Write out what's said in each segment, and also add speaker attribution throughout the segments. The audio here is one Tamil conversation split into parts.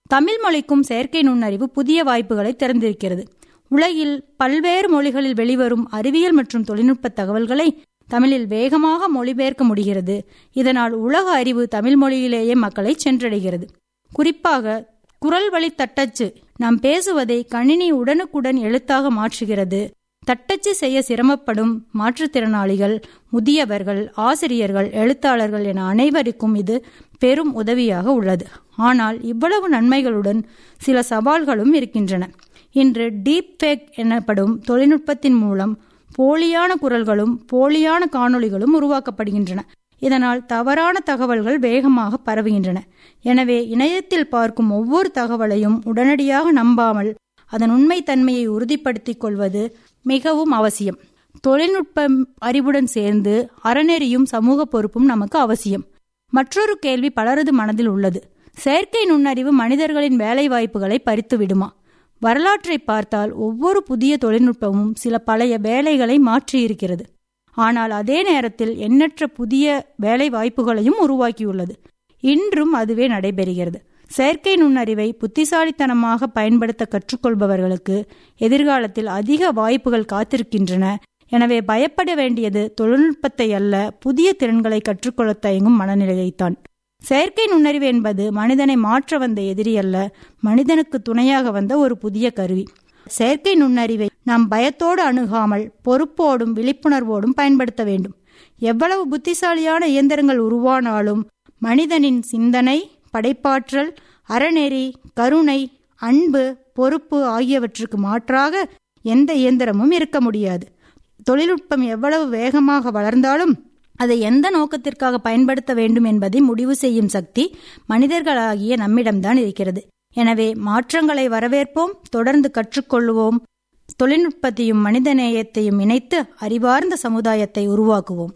Speaker 1: தமிழ் மொழிக்கும் செயற்கை நுண்ணறிவு புதிய வாய்ப்புகளை திறந்திருக்கிறது உலகில் பல்வேறு மொழிகளில் வெளிவரும் அறிவியல் மற்றும் தொழில்நுட்ப தகவல்களை தமிழில் வேகமாக மொழிபெயர்க்க முடிகிறது இதனால் உலக அறிவு தமிழ் மொழியிலேயே மக்களை சென்றடைகிறது குறிப்பாக குரல் வழி தட்டச்சு நாம் பேசுவதை கணினி உடனுக்குடன் எழுத்தாக மாற்றுகிறது தட்டச்சு செய்ய சிரமப்படும் மாற்றுத்திறனாளிகள் முதியவர்கள் ஆசிரியர்கள் எழுத்தாளர்கள் என அனைவருக்கும் இது பெரும் உதவியாக உள்ளது ஆனால் இவ்வளவு நன்மைகளுடன் சில சவால்களும் இருக்கின்றன இன்று டீப் ஃபேக் எனப்படும் தொழில்நுட்பத்தின் மூலம் போலியான குரல்களும் போலியான காணொளிகளும் உருவாக்கப்படுகின்றன இதனால் தவறான தகவல்கள் வேகமாக பரவுகின்றன எனவே இணையத்தில் பார்க்கும் ஒவ்வொரு தகவலையும் உடனடியாக நம்பாமல் அதன் உண்மைத்தன்மையை உறுதிப்படுத்திக் கொள்வது மிகவும் அவசியம் தொழில்நுட்பம் அறிவுடன் சேர்ந்து அறநெறியும் சமூக பொறுப்பும் நமக்கு அவசியம் மற்றொரு கேள்வி பலரது மனதில் உள்ளது செயற்கை நுண்ணறிவு மனிதர்களின் வேலை வாய்ப்புகளை பறித்து விடுமா வரலாற்றை பார்த்தால் ஒவ்வொரு புதிய தொழில்நுட்பமும் சில பழைய வேலைகளை மாற்றியிருக்கிறது ஆனால் அதே நேரத்தில் எண்ணற்ற புதிய வேலை வாய்ப்புகளையும் உருவாக்கியுள்ளது இன்றும் அதுவே நடைபெறுகிறது செயற்கை நுண்ணறிவை புத்திசாலித்தனமாக பயன்படுத்த கற்றுக்கொள்பவர்களுக்கு எதிர்காலத்தில் அதிக வாய்ப்புகள் காத்திருக்கின்றன எனவே பயப்பட வேண்டியது தொழில்நுட்பத்தை அல்ல புதிய திறன்களை கற்றுக்கொள்ள தயங்கும் மனநிலையைத்தான் செயற்கை நுண்ணறிவு என்பது மனிதனை மாற்ற வந்த எதிரி அல்ல மனிதனுக்கு துணையாக வந்த ஒரு புதிய கருவி செயற்கை நுண்ணறிவை நாம் பயத்தோடு அணுகாமல் பொறுப்போடும் விழிப்புணர்வோடும் பயன்படுத்த வேண்டும் எவ்வளவு புத்திசாலியான இயந்திரங்கள் உருவானாலும் மனிதனின் சிந்தனை படைப்பாற்றல் அறநெறி கருணை அன்பு பொறுப்பு ஆகியவற்றுக்கு மாற்றாக எந்த இயந்திரமும் இருக்க முடியாது தொழில்நுட்பம் எவ்வளவு வேகமாக வளர்ந்தாலும் அதை எந்த நோக்கத்திற்காக பயன்படுத்த வேண்டும் என்பதை முடிவு செய்யும் சக்தி மனிதர்களாகிய நம்மிடம்தான் இருக்கிறது எனவே மாற்றங்களை வரவேற்போம் தொடர்ந்து கற்றுக்கொள்வோம் தொழில்நுட்பத்தையும் மனிதநேயத்தையும் இணைத்து அறிவார்ந்த சமுதாயத்தை உருவாக்குவோம்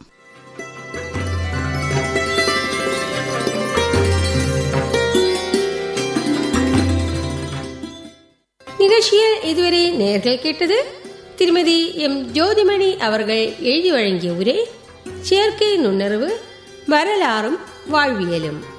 Speaker 2: நிகழ்ச்சியில் இதுவரை நேர்கள் கேட்டது திருமதி எம் ஜோதிமணி அவர்கள் எழுதி வழங்கிய உரை செயற்கை நுண்ணறிவு வரலாறும் வாழ்வியலும்